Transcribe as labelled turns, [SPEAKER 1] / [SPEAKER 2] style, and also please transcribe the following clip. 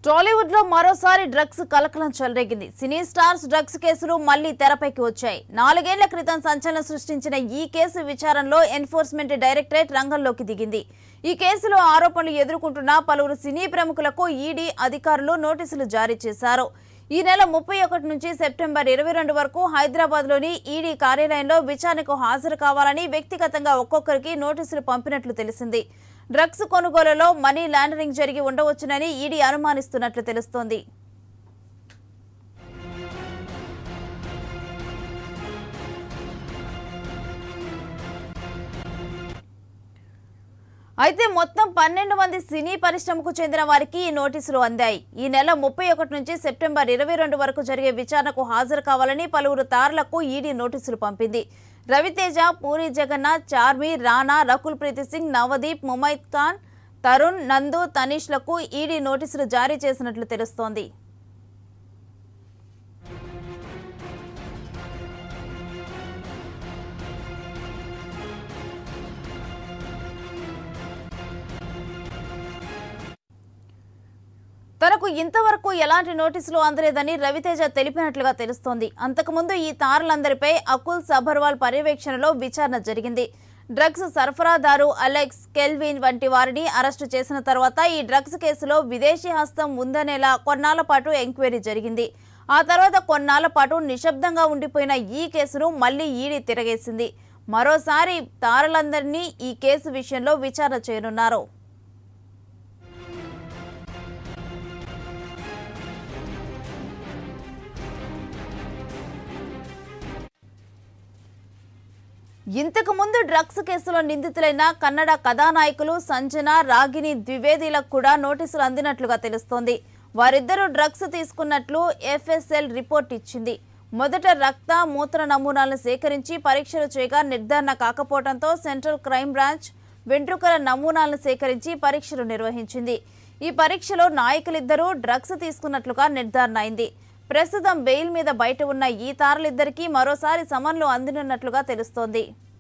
[SPEAKER 1] టాలీవుడ్ లో మరోసారి డ్రగ్స్ కలకలం చెలరేగింది సినీ స్టార్స్ డ్రగ్స్ కేసులు మళ్లీ తెరపైకి వచ్చాయి నాలుగేళ్ల క్రితం సంచలనం సృష్టించిన ఈ కేసు విచారణలో ఎన్ఫోర్స్మెంట్ డైరెక్టరేట్ రంగంలోకి దిగింది ఈ కేసులో ఆరోపణలు ఎదుర్కొంటున్న పలువురు సినీ ప్రముఖులకు ఈడీ అధికారులు నోటీసులు జారీ చేశారు ఈ నెల ముప్పై ఒకటి నుంచి సెప్టెంబర్ ఇరవై రెండు వరకు హైదరాబాద్ లోని ఈడీ కార్యాలయంలో విచారణకు హాజరు కావాలని వ్యక్తిగతంగా ఒక్కొక్కరికి నోటీసులు పంపినట్లు తెలిసింది డ్రగ్స్ కొనుగోలులో మనీ లాండరింగ్ జరిగి ఉండవచ్చునని ఈడీ అనుమానిస్తున్నట్లు తెలుస్తోంది అయితే మొత్తం పన్నెండు మంది సినీ పరిశ్రమకు చెందిన వారికి ఈ నోటీసులు అందాయి ఈ నెల ముప్పై ఒకటి నుంచి సెప్టెంబర్ ఇరవై రెండు వరకు జరిగే విచారణకు హాజరు కావాలని పలువురు తారలకు ఈడీ నోటీసులు పంపింది రవితేజ పూరి జగన్నాథ్ చార్మి రాణా రకుల్ ప్రీతి సింగ్ నవదీప్ ముమైత్ ఖాన్ తరుణ్ నందు తనీష్లకు ఈడీ నోటీసులు జారీ చేసినట్లు తెలుస్తోంది తనకు ఇంతవరకు ఎలాంటి నోటీసులు అందలేదని రవితేజ తెలిపినట్లుగా తెలుస్తోంది అంతకుముందు ఈ తారలందరిపై అకుల్ సబర్వాల్ పర్యవేక్షణలో విచారణ జరిగింది డ్రగ్స్ సరఫరాదారు అలెక్స్ కెల్విన్ వంటి వారిని అరెస్టు చేసిన తర్వాత ఈ డ్రగ్స్ కేసులో విదేశీ హస్తం ఉందనేలా కొన్నాళ్ల పాటు ఎంక్వైరీ జరిగింది ఆ తర్వాత కొన్నాళ్ల పాటు నిశ్శబ్దంగా ఉండిపోయిన ఈ కేసును మళ్లీ ఈడీ తిరగేసింది మరోసారి తారలందరినీ ఈ కేసు విషయంలో విచారణ చేయనున్నారు ఇంతకు ముందు డ్రగ్స్ కేసులో నిందితులైన కన్నడ కథానాయకులు సంజన రాగిని ద్వివేదిలకు కూడా నోటీసులు అందినట్లుగా తెలుస్తోంది వారిద్దరూ డ్రగ్స్ తీసుకున్నట్లు ఎఫ్ఎస్ఎల్ రిపోర్ట్ ఇచ్చింది మొదట రక్త మూత్ర నమూనాలను సేకరించి పరీక్షలు చేయగా నిర్ధారణ కాకపోవడంతో సెంట్రల్ క్రైమ్ బ్రాంచ్ వెంట్రుకల నమూనాలను సేకరించి పరీక్షలు నిర్వహించింది ఈ పరీక్షలో నాయకులిద్దరూ డ్రగ్స్ తీసుకున్నట్లుగా నిర్ధారణ అయింది ప్రస్తుతం బెయిల్ మీద బయట ఉన్న ఈ తారలిద్దరికీ మరోసారి సమన్లు అందనున్నట్లుగా తెలుస్తోంది